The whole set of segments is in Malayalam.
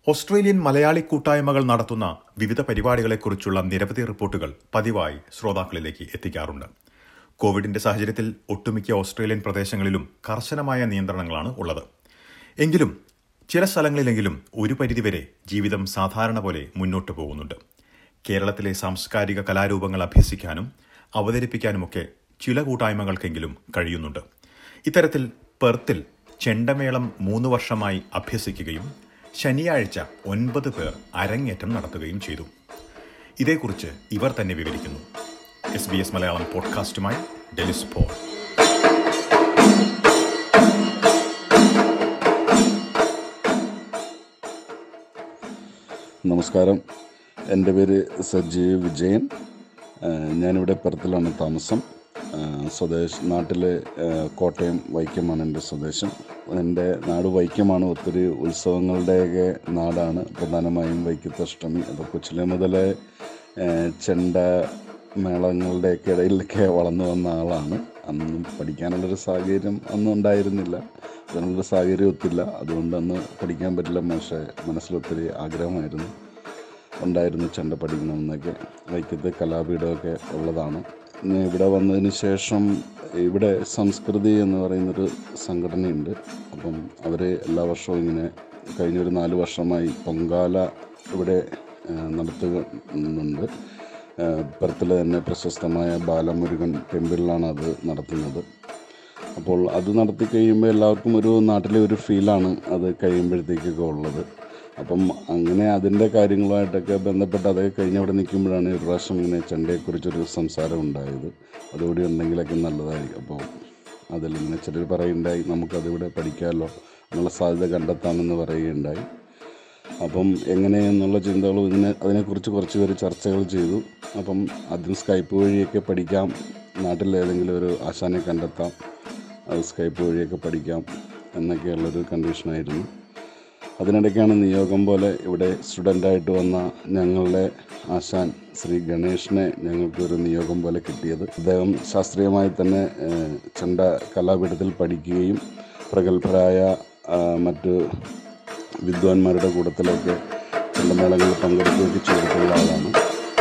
ഓസ്ട്രേലിയൻ മലയാളി കൂട്ടായ്മകൾ നടത്തുന്ന വിവിധ പരിപാടികളെക്കുറിച്ചുള്ള നിരവധി റിപ്പോർട്ടുകൾ പതിവായി ശ്രോതാക്കളിലേക്ക് എത്തിക്കാറുണ്ട് കോവിഡിന്റെ സാഹചര്യത്തിൽ ഒട്ടുമിക്ക ഓസ്ട്രേലിയൻ പ്രദേശങ്ങളിലും കർശനമായ നിയന്ത്രണങ്ങളാണ് ഉള്ളത് എങ്കിലും ചില സ്ഥലങ്ങളിലെങ്കിലും ഒരു പരിധിവരെ ജീവിതം സാധാരണ പോലെ മുന്നോട്ടു പോകുന്നുണ്ട് കേരളത്തിലെ സാംസ്കാരിക കലാരൂപങ്ങൾ അഭ്യസിക്കാനും അവതരിപ്പിക്കാനുമൊക്കെ ചില കൂട്ടായ്മകൾക്കെങ്കിലും കഴിയുന്നുണ്ട് ഇത്തരത്തിൽ പെർത്തിൽ ചെണ്ടമേളം മൂന്ന് വർഷമായി അഭ്യസിക്കുകയും ശനിയാഴ്ച ഒൻപത് പേർ അരങ്ങേറ്റം നടത്തുകയും ചെയ്തു ഇതേക്കുറിച്ച് ഇവർ തന്നെ വിവരിക്കുന്നു എസ് ബി എസ് മലയാളം പോഡ്കാസ്റ്റുമായി ഡെലിസ് പോൾ നമസ്കാരം എൻ്റെ പേര് സജീവ് വിജയൻ ഏഹ് ഞാനിവിടെ പെർത്തിലാണ് താമസം ഏഹ് സ്വദേശ നാട്ടിലെ ഏഹ് കോട്ടയം വൈക്കമാണ് എൻ്റെ സ്വദേശം എൻ്റെ നാട് വൈക്കമാണ് ഒത്തിരി ഉത്സവങ്ങളുടെയൊക്കെ നാടാണ് പ്രധാനമായും വൈക്കത്തഷ്ടമി അപ്പോൾ കൊച്ചിലെ മുതലേ ഏഹ് ചെണ്ട മേളങ്ങളുടെയൊക്കെ ഇടയിലൊക്കെ വളർന്നു വന്ന ആളാണ് അന്നും പഠിക്കാനുള്ളൊരു സാഹചര്യം അന്നും ഉണ്ടായിരുന്നില്ല അതിനുള്ളൊരു സാഹചര്യം ഒത്തില്ല അതുകൊണ്ട് അന്ന് പഠിക്കാൻ പറ്റില്ല പക്ഷേ മനസ്സിലൊത്തിരി ആഗ്രഹമായിരുന്നു ഉണ്ടായിരുന്നു ചെണ്ട പഠിക്കണമെന്നൊക്കെ വൈക്കത്ത് കലാപീഠമൊക്കെ ഉള്ളതാണ് ഇനി ഇവിടെ വന്നതിന് ശേഷം ഇവിടെ സംസ്കൃതി എന്ന് പറയുന്നൊരു സംഘടനയുണ്ട് അപ്പം അവർ എല്ലാ വർഷവും ഇങ്ങനെ കഴിഞ്ഞൊരു നാല് വർഷമായി പൊങ്കാല ഇവിടെ ഏഹ്, നടത്തുന്നുണ്ട് ഏഹ്, പെർത്തിലെ തന്നെ പ്രശസ്തമായ ബാലമുരുകൻ ടെമ്പിളിലാണ് അത് നടത്തുന്നത് അപ്പോൾ അത് നടത്തി കഴിയുമ്പോൾ എല്ലാവർക്കും ഒരു നാട്ടിലെ ഒരു ഫീലാണ് അത് കഴിയുമ്പോഴത്തേക്കൊക്കെ ഉള്ളത് അപ്പം അങ്ങനെ അതിൻ്റെ കാര്യങ്ങളുമായിട്ടൊക്കെ ബന്ധപ്പെട്ട് അതൊക്കെ കഴിഞ്ഞ് അവിടെ നിൽക്കുമ്പോഴാണ് ഒരു പ്രാവശ്യം ഇങ്ങനെ ചെണ്ടയെക്കുറിച്ചൊരു സംസാരം ഉണ്ടായത് അതുകൂടി ഉണ്ടെങ്കിലൊക്കെ നല്ലതായിരിക്കും അപ്പോൾ അതിലിങ്ങനെ ചിലർ പറയുണ്ടായി നമുക്കതിവിടെ പഠിക്കാമല്ലോ എന്നുള്ള സാധ്യത കണ്ടെത്താമെന്ന് പറയുകയുണ്ടായി അപ്പം എങ്ങനെയെന്നുള്ള ചിന്തകളും ഇതിനെ അതിനെക്കുറിച്ച് കുറച്ച് പേര് ചർച്ചകൾ ചെയ്തു അപ്പം ആദ്യം സ്കൈപ്പ് വഴിയൊക്കെ പഠിക്കാം നാട്ടിൽ ഏതെങ്കിലും ഒരു ആശാനെ കണ്ടെത്താം അത് സ്കൈപ്പ് വഴിയൊക്കെ പഠിക്കാം എന്നൊക്കെയുള്ളൊരു കണ്ടീഷനായിരുന്നു അതിനിടയ്ക്കാണ് നിയോഗം പോലെ ഇവിടെ സ്റ്റുഡൻ്റായിട്ട് വന്ന ഞങ്ങളുടെ ആശാൻ ശ്രീ ഗണേഷിനെ ഞങ്ങൾക്കൊരു നിയോഗം പോലെ കിട്ടിയത് അദ്ദേഹം ശാസ്ത്രീയമായി തന്നെ ഏഹ്, ചെണ്ട കലാപീഠത്തിൽ പഠിക്കുകയും പ്രഗത്ഭരായ ആ, മറ്റ് വിദ്വാൻമാരുടെ കൂട്ടത്തിലൊക്കെ ചെണ്ടമേളങ്ങളിൽ പങ്കെടുക്കുകയൊക്കെ ചെയ്തിട്ടുള്ള ആളാണ്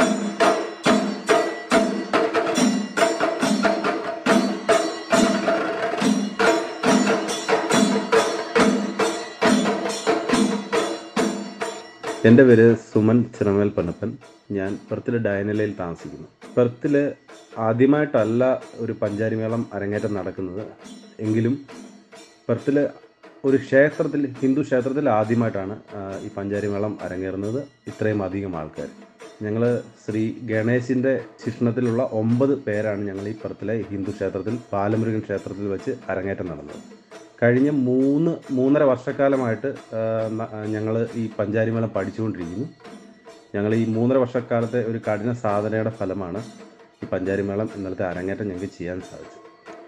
എൻ്റെ പേര് സുമൻ ചിറമേൽ പണ്ണപ്പൻ ഞാൻ പെർത്തിൽ ഡയനലയിൽ താമസിക്കുന്നു പെർത്തിൽ ആദ്യമായിട്ടല്ല ഒരു പഞ്ചാരിമേളം അരങ്ങേറ്റം നടക്കുന്നത് എങ്കിലും പെർത്തിൽ ഒരു ക്ഷേത്രത്തിൽ ഹിന്ദു ക്ഷേത്രത്തിൽ ആദ്യമായിട്ടാണ് ആ, ഈ പഞ്ചാരിമേളം അരങ്ങേറുന്നത് ഇത്രയും അധികം ആൾക്കാർ ഞങ്ങൾ ശ്രീ ഗണേശിൻ്റെ ശിക്ഷണത്തിലുള്ള ഒമ്പത് പേരാണ് ഞങ്ങൾ ഈ പെർത്തിലെ ഹിന്ദു ക്ഷേത്രത്തിൽ ബാലമുരുകൻ ക്ഷേത്രത്തിൽ വെച്ച് അരങ്ങേറ്റം നടന്നത് കഴിഞ്ഞ മൂന്ന് മൂന്നര വർഷക്കാലമായിട്ട് ഞങ്ങൾ ഈ പഞ്ചാരിമേളം പഠിച്ചുകൊണ്ടിരിക്കുന്നു ഞങ്ങൾ ഈ മൂന്നര വർഷക്കാലത്തെ ഒരു കഠിന സാധനയുടെ ഫലമാണ് ഈ പഞ്ചാരിമേളം ഇന്നലത്തെ അരങ്ങേറ്റം ഞങ്ങൾക്ക് ചെയ്യാൻ സാധിച്ചത്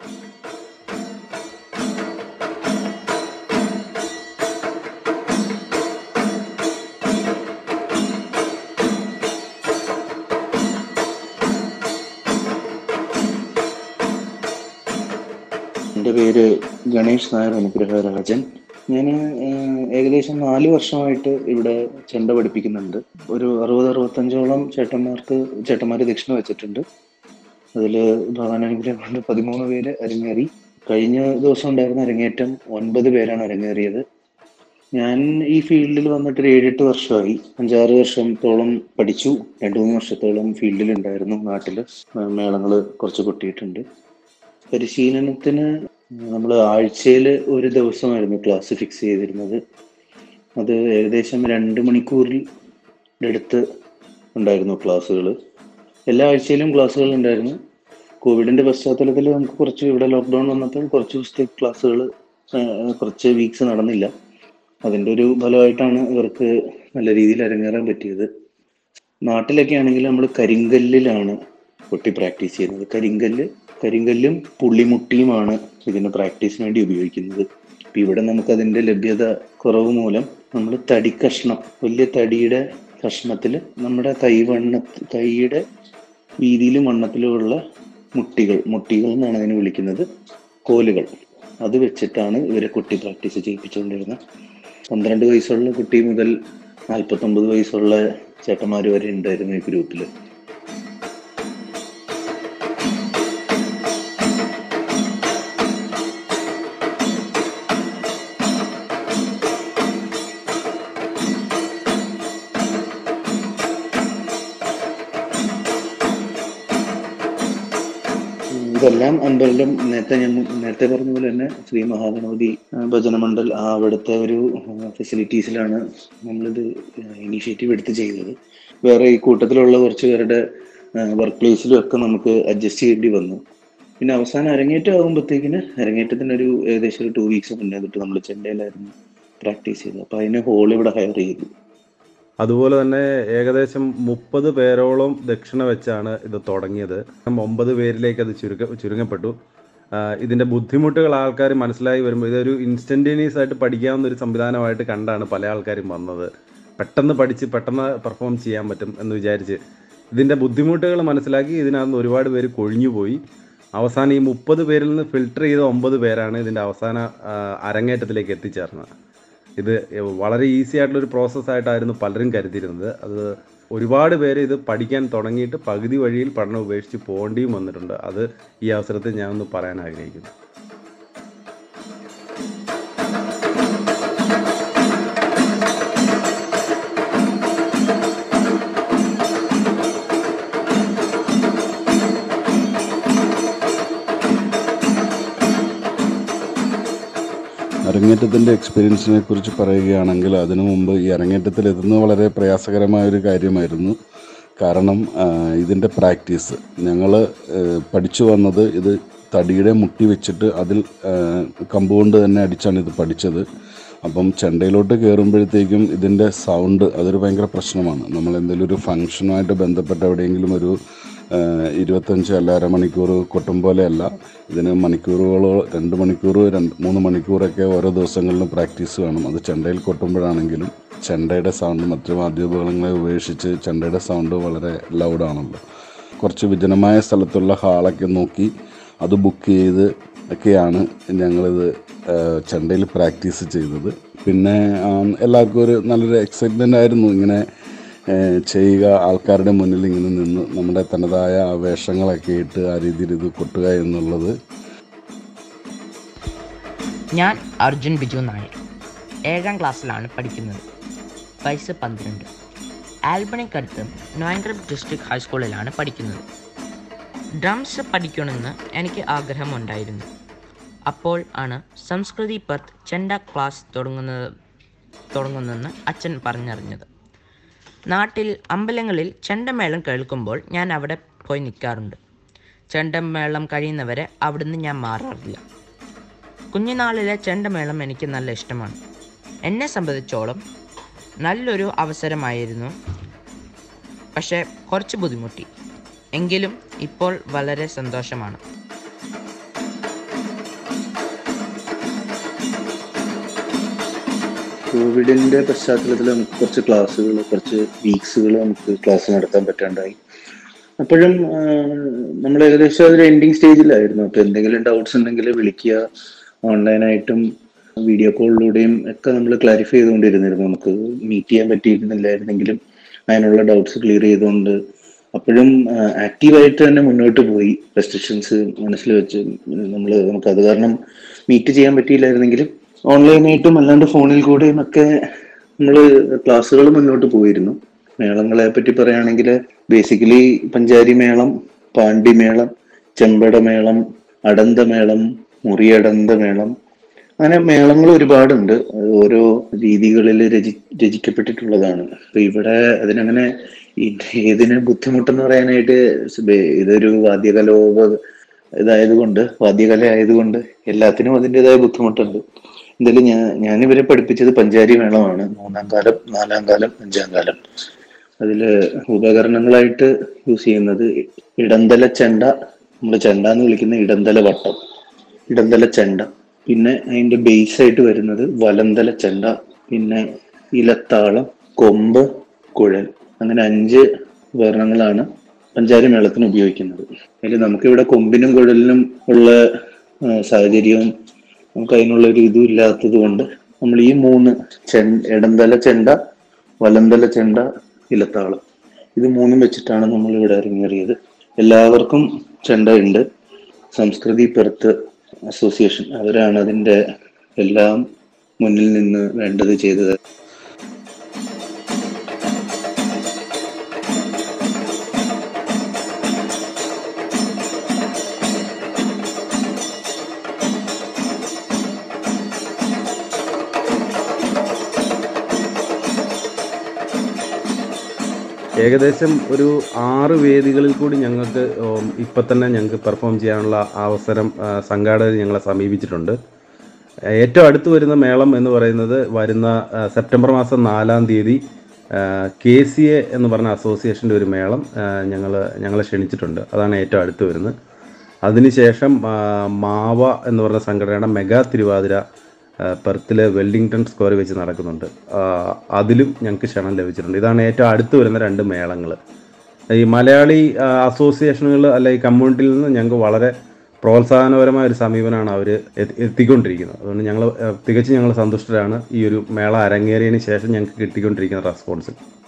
എൻ്റെ പേര് ഗണേഷ് നായർ അനുഗ്രഹരാജൻ ഞാൻ ഏകദേശം നാല് വർഷമായിട്ട് ഇവിടെ ചെണ്ട പഠിപ്പിക്കുന്നുണ്ട് ഒരു അറുപത് അറുപത്തഞ്ചോളം ചേട്ടന്മാർക്ക് ചേട്ടന്മാർ ദക്ഷിണ വെച്ചിട്ടുണ്ട് അതിൽ ഭഗവാനുഗ്രഹം കൊണ്ട് പതിമൂന്ന് പേര് അരങ്ങേറി കഴിഞ്ഞ ദിവസം ഉണ്ടായിരുന്ന അരങ്ങേറ്റം ഒൻപത് പേരാണ് അരങ്ങേറിയത് ഞാൻ ഈ ഫീൽഡിൽ വന്നിട്ട് ഒരു ഏഴെട്ട് വർഷമായി അഞ്ചാറ് വർഷത്തോളം പഠിച്ചു രണ്ടു മൂന്ന് വർഷത്തോളം ഫീൽഡിൽ ഉണ്ടായിരുന്നു നാട്ടിൽ മേളങ്ങൾ കുറച്ച് കൊട്ടിയിട്ടുണ്ട് പരിശീലനത്തിന് നമ്മൾ ആഴ്ചയിൽ ഒരു ദിവസമായിരുന്നു ക്ലാസ് ഫിക്സ് ചെയ്തിരുന്നത് അത് ഏകദേശം രണ്ട് മണിക്കൂറിൽ അടുത്ത് ഉണ്ടായിരുന്നു ക്ലാസ്സുകൾ എല്ലാ ആഴ്ചയിലും ക്ലാസ്സുകൾ ഉണ്ടായിരുന്നു കോവിഡിന്റെ പശ്ചാത്തലത്തിൽ നമുക്ക് കുറച്ച് ഇവിടെ ലോക്ക്ഡൗൺ വന്നപ്പോൾ കുറച്ച് ദിവസത്തെ ക്ലാസ്സുകൾ കുറച്ച് വീക്സ് നടന്നില്ല അതിൻ്റെ ഒരു ഫലമായിട്ടാണ് ഇവർക്ക് നല്ല രീതിയിൽ അരങ്ങേറാൻ പറ്റിയത് നാട്ടിലൊക്കെ ആണെങ്കിൽ നമ്മൾ കരിങ്കല്ലിലാണ് കൊട്ടി പ്രാക്ടീസ് ചെയ്യുന്നത് കരിങ്കല്ല് കരിങ്കല്ലും പുള്ളിമുട്ടിയുമാണ് ഇതിന് പ്രാക്ടീസിന് വേണ്ടി ഉപയോഗിക്കുന്നത് ഇപ്പൊ ഇവിടെ നമുക്ക് അതിന്റെ ലഭ്യത കുറവ് മൂലം നമ്മൾ തടി കഷ്ണം വലിയ തടിയുടെ കഷ്ണത്തിൽ നമ്മുടെ കൈവണ്ണ കൈയുടെ വീതിയിലും വണ്ണത്തിലുമുള്ള മുട്ടികൾ മുട്ടികൾ എന്നാണ് അതിനെ വിളിക്കുന്നത് കോലുകൾ അത് വെച്ചിട്ടാണ് ഇവരെ കുട്ടി പ്രാക്ടീസ് ചെയ്യിപ്പിച്ചുകൊണ്ടിരുന്നത് പന്ത്രണ്ട് വയസ്സുള്ള കുട്ടി മുതൽ നാൽപ്പത്തൊമ്പത് വയസ്സുള്ള ചേട്ടന്മാർ വരെ ഉണ്ടായിരുന്നു ഈ ഗ്രൂപ്പിൽ ഇതെല്ലാം അമ്പലം നേരത്തെ ഞാൻ നേരത്തെ പറഞ്ഞ പോലെ തന്നെ ശ്രീ മഹാഗണപതി ആ, ഭജനമണ്ഡൽ ആ അവിടുത്തെ ഒരു ഫെസിലിറ്റീസിലാണ് നമ്മളിത് ഇനീഷ്യേറ്റീവ് എടുത്ത് ചെയ്തത് വേറെ ഈ കൂട്ടത്തിലുള്ള കുറച്ച് പേരുടെ വർക്ക് പ്ലേസിലും ഒക്കെ നമുക്ക് അഡ്ജസ്റ്റ് ചെയ്യേണ്ടി വന്നു പിന്നെ അവസാനം അരങ്ങേറ്റം ആകുമ്പോഴത്തേക്കിന് അരങ്ങേറ്റത്തിന് ഒരു ഏകദേശം ഒരു ടു വീക്സ് മുന്നേ തൊട്ട് നമ്മൾ ചെന്നൈയിലായിരുന്നു പ്രാക്ടീസ് ചെയ്തത് അപ്പൊ അതിന് ഹോൾ ഇവിടെ ഹയർ ചെയ്തു അതുപോലെ തന്നെ ഏകദേശം മുപ്പത് പേരോളം ദക്ഷിണ വെച്ചാണ് ഇത് തുടങ്ങിയത് ഒമ്പത് പേരിലേക്ക് അത് ചുരുക്ക ചുരുങ്ങപ്പെട്ടു ആഹ് ഇതിന്റെ ബുദ്ധിമുട്ടുകൾ ആൾക്കാർ മനസ്സിലായി വരുമ്പോൾ ഇതൊരു ഇൻസ്റ്റന്റേനിയസ് ആയിട്ട് പഠിക്കാവുന്ന ഒരു സംവിധാനമായിട്ട് കണ്ടാണ് പല ആൾക്കാരും വന്നത് പെട്ടെന്ന് പഠിച്ച് പെട്ടെന്ന് പെർഫോം ചെയ്യാൻ പറ്റും എന്ന് വിചാരിച്ച് ഇതിന്റെ ബുദ്ധിമുട്ടുകൾ മനസ്സിലാക്കി ഇതിനകത്ത് ഒരുപാട് പേര് കൊഴിഞ്ഞുപോയി അവസാനം ഈ മുപ്പത് പേരിൽ നിന്ന് ഫിൽട്ടർ ചെയ്ത ഒമ്പത് പേരാണ് ഇതിന്റെ അവസാന ആഹ് അരങ്ങേറ്റത്തിലേക്ക് എത്തിച്ചേർന്നത് ഇത് വളരെ ഈസി ആയിട്ടുള്ള ഒരു പ്രോസസ്സായിട്ടായിരുന്നു പലരും കരുതിയിരുന്നത് അത് ഒരുപാട് പേര് ഇത് പഠിക്കാൻ തുടങ്ങിയിട്ട് പകുതി വഴിയിൽ പഠനം ഉപേക്ഷിച്ച് പോകേണ്ടിയും വന്നിട്ടുണ്ട് അത് ഈ അവസരത്തിൽ ഞാൻ ഒന്ന് പറയാൻ ആഗ്രഹിക്കുന്നു അരങ്ങേറ്റത്തിൻ്റെ എക്സ്പീരിയൻസിനെ കുറിച്ച് പറയുകയാണെങ്കിൽ അതിനു മുമ്പ് ഈ അരങ്ങേറ്റത്തിൽ എത്തുന്നത് വളരെ പ്രയാസകരമായ ഒരു കാര്യമായിരുന്നു കാരണം ഇതിൻ്റെ പ്രാക്ടീസ് ഞങ്ങൾ പഠിച്ചു വന്നത് ഇത് തടിയുടെ മുട്ടി വെച്ചിട്ട് അതിൽ ആ, കമ്പ് കൊണ്ട് തന്നെ അടിച്ചാണ് ഇത് പഠിച്ചത് അപ്പം ചെണ്ടയിലോട്ട് കയറുമ്പോഴത്തേക്കും ഇതിൻ്റെ സൗണ്ട് അതൊരു ഭയങ്കര പ്രശ്നമാണ് നമ്മൾ എന്തെങ്കിലും ഒരു ഫങ്ഷനുമായിട്ട് ബന്ധപ്പെട്ട് എവിടെയെങ്കിലും ഒരു ആ, ഇരുപത്തഞ്ച് അല്ല അരമണിക്കൂർ കൊട്ടും പോലെയല്ല ഇതിന് മണിക്കൂറുകളോ രണ്ട് മണിക്കൂർ രണ്ട് മൂന്ന് മണിക്കൂറൊക്കെ ഓരോ ദിവസങ്ങളിലും പ്രാക്ടീസ് വേണം അത് ചെണ്ടയിൽ കൊട്ടുമ്പോഴാണെങ്കിലും ചെണ്ടയുടെ സൗണ്ട് മറ്റു വാദ്യോപകരണങ്ങളെ ഉപേക്ഷിച്ച് ചെണ്ടയുടെ സൗണ്ട് വളരെ ലൗഡാണല്ലോ കുറച്ച് വിജനമായ സ്ഥലത്തുള്ള ഹാളൊക്കെ നോക്കി അത് ബുക്ക് ചെയ്ത് ഒക്കെയാണ് ഞങ്ങളിത് ആ, ചെണ്ടയിൽ പ്രാക്ടീസ് ചെയ്തത് പിന്നെ ആ, എല്ലാവർക്കും ഒരു നല്ലൊരു എക്സൈറ്റ്മെൻ്റ് ആയിരുന്നു ഇങ്ങനെ ആ, ചെയ്യുക ആൾക്കാരുടെ മുന്നിൽ ഇങ്ങനെ നിന്ന് നമ്മുടെ തനതായ ആ വേഷങ്ങളൊക്കെ ഇട്ട് ആ രീതിയിൽ ഇത് കൊട്ടുക എന്നുള്ളത് ഞാൻ അർജുൻ ബിജു നായർ ഏഴാം ക്ലാസ്സിലാണ് പഠിക്കുന്നത് വയസ്സ് പന്ത്രണ്ട് ആൽബണിക്കടുത്ത് നോയങ്കരം ഡിസ്ട്രിക്ട് ഹൈസ്കൂളിലാണ് പഠിക്കുന്നത് ഡ്രംസ് പഠിക്കണമെന്ന് എനിക്ക് ആഗ്രഹമുണ്ടായിരുന്നു അപ്പോൾ ആണ് സംസ്കൃതി പർത്ത് ചെണ്ട ക്ലാസ് തുടങ്ങുന്നത് തുടങ്ങുന്നെന്ന് അച്ഛൻ പറഞ്ഞറിഞ്ഞത് നാട്ടിൽ അമ്പലങ്ങളിൽ ചെണ്ടമേളം കേൾക്കുമ്പോൾ ഞാൻ അവിടെ പോയി നിൽക്കാറുണ്ട് ചെണ്ടമേളം കഴിയുന്നവരെ അവിടുന്ന് ഞാൻ മാറാറില്ല കുഞ്ഞുനാളിലെ ചെണ്ടമേളം എനിക്ക് നല്ല ഇഷ്ടമാണ് എന്നെ സംബന്ധിച്ചോളം നല്ലൊരു അവസരമായിരുന്നു പക്ഷേ കുറച്ച് ബുദ്ധിമുട്ടി എങ്കിലും ഇപ്പോൾ വളരെ സന്തോഷമാണ് കോവിഡിന്റെ പശ്ചാത്തലത്തിൽ നമുക്ക് കുറച്ച് ക്ലാസ്സുകൾ കുറച്ച് വീക്സുകൾ നമുക്ക് ക്ലാസ് നടത്താൻ പറ്റാണ്ടായി അപ്പോഴും നമ്മൾ ഏകദേശം അതൊരു എൻഡിങ് സ്റ്റേജിലായിരുന്നു അപ്പൊ എന്തെങ്കിലും ഡൗട്ട്സ് ഉണ്ടെങ്കിൽ വിളിക്കുക ഓൺലൈനായിട്ടും വീഡിയോ കോളിലൂടെയും ഒക്കെ നമ്മൾ ക്ലാരിഫൈ ചെയ്തുകൊണ്ടിരുന്നിരുന്നു നമുക്ക് മീറ്റ് ചെയ്യാൻ പറ്റിയിരുന്നില്ലായിരുന്നെങ്കിലും അതിനുള്ള ഡൗട്ട്സ് ക്ലിയർ ചെയ്തുകൊണ്ട് അപ്പോഴും ആക്റ്റീവായിട്ട് തന്നെ മുന്നോട്ട് പോയി റെസ്ട്രിക്ഷൻസ് മനസ്സിൽ വെച്ച് നമ്മൾ നമുക്ക് അത് കാരണം മീറ്റ് ചെയ്യാൻ പറ്റിയില്ലായിരുന്നെങ്കിലും ഓൺലൈനായിട്ടും അല്ലാണ്ട് ഫോണിൽ കൂടെയും ഒക്കെ നമ്മൾ ക്ലാസ്സുകൾ മുന്നോട്ട് പോയിരുന്നു മേളങ്ങളെ പറ്റി പറയുകയാണെങ്കിൽ ബേസിക്കലി പഞ്ചാരി മേളം പാണ്ടിമേളം ചെമ്പടമേളം അടന്തമേളം മുറിയടന്ത മേളം അങ്ങനെ മേളങ്ങൾ ഒരുപാടുണ്ട് അത് ഓരോ രീതികളിൽ രചി രചിക്കപ്പെട്ടിട്ടുള്ളതാണ് അപ്പൊ ഇവിടെ അതിനങ്ങനെ ഈ- ഏതിന് ബുദ്ധിമുട്ടെന്ന് പറയാനായിട്ട് ബേ- ഇതൊരു വാദ്യകലോപ ഇതായതുകൊണ്ട് വാദ്യകല ആയതുകൊണ്ട് എല്ലാത്തിനും അതിൻ്റെതായ ബുദ്ധിമുട്ടുണ്ട് എന്തായാലും ഞാൻ ഞാനിവരെ പഠിപ്പിച്ചത് പഞ്ചാരി മേളമാണ് മൂന്നാം കാലം നാലാം കാലം അഞ്ചാം കാലം അതില് ഉപകരണങ്ങളായിട്ട് യൂസ് ചെയ്യുന്നത് ഇടന്തല ചെണ്ട നമ്മൾ ചെണ്ട എന്ന് വിളിക്കുന്ന ഇടന്തല വട്ടം ഇടന്തല ചെണ്ട പിന്നെ അതിന്റെ ബേസ് ആയിട്ട് വരുന്നത് വലന്തല ചെണ്ട പിന്നെ ഇലത്താളം കൊമ്പ് കുഴൽ അങ്ങനെ അഞ്ച് ഉപകരണങ്ങളാണ് പഞ്ചാരി മേളത്തിന് ഉപയോഗിക്കുന്നത് അതിൽ നമുക്കിവിടെ കൊമ്പിനും കുഴലിനും ഉള്ള ആ, സാഹചര്യവും നമുക്ക് അതിനുള്ള ഒരു ഇതും ഇല്ലാത്തത് കൊണ്ട് നമ്മൾ ഈ മൂന്ന് ചെണ്ട ഇടന്തല ചെണ്ട വലന്തല ചെണ്ട ഇലത്താളം ഇത് മൂന്നും വെച്ചിട്ടാണ് നമ്മൾ ഇവിടെ അരങ്ങേറിയത് എല്ലാവർക്കും ചെണ്ട ഉണ്ട് സംസ്കൃതി പെർത്ത് അസോസിയേഷൻ അവരാണ് അതിൻ്റെ എല്ലാം മുന്നിൽ നിന്ന് വേണ്ടത് ചെയ്തത് ഏകദേശം ഒരു ആറ് വേദികളിൽ കൂടി ഞങ്ങൾക്ക് ഉം, ഇപ്പം തന്നെ ഞങ്ങൾക്ക് പെർഫോം ചെയ്യാനുള്ള അവസരം ആ, സംഘാടകർ ഞങ്ങളെ സമീപിച്ചിട്ടുണ്ട് ഏറ്റവും അടുത്ത് വരുന്ന മേളം എന്ന് പറയുന്നത് വരുന്ന ആ, സെപ്റ്റംബർ മാസം നാലാം തീയതി കെ സി എ എന്ന് പറഞ്ഞ അസോസിയേഷൻ്റെ ഒരു മേളം ഞങ്ങൾ ഞങ്ങളെ ക്ഷണിച്ചിട്ടുണ്ട് അതാണ് ഏറ്റവും അടുത്ത് വരുന്നത് അതിനുശേഷം ആ, മാവ എന്ന് പറഞ്ഞ സംഘടനയുടെ മെഗാ തിരുവാതിര ആ, പെർത്തിലെ വെല്ലിംഗ്ടൺ സ്ക്വയർ വെച്ച് നടക്കുന്നുണ്ട് ആ, അതിലും ഞങ്ങൾക്ക് ക്ഷണം ലഭിച്ചിട്ടുണ്ട് ഇതാണ് ഏറ്റവും അടുത്ത് വരുന്ന രണ്ട് മേളങ്ങൾ ഈ മലയാളി ആ, അസോസിയേഷനുകൾ അല്ലെ ഈ കമ്മ്യൂണിറ്റിയിൽ നിന്ന് ഞങ്ങൾക്ക് വളരെ പ്രോത്സാഹനപരമായ ഒരു സമീപനമാണ് അവർ എത്തിക്കൊണ്ടിരിക്കുന്നത് അതുകൊണ്ട് ഞങ്ങൾ തികച്ചും ഞങ്ങൾ സന്തുഷ്ടരാണ് ഈ ഒരു മേള അരങ്ങേറിയതിന് ശേഷം ഞങ്ങൾക്ക് കിട്ടിക്കൊണ്ടിരിക്കുന്ന റെസ്പോൺസിൽ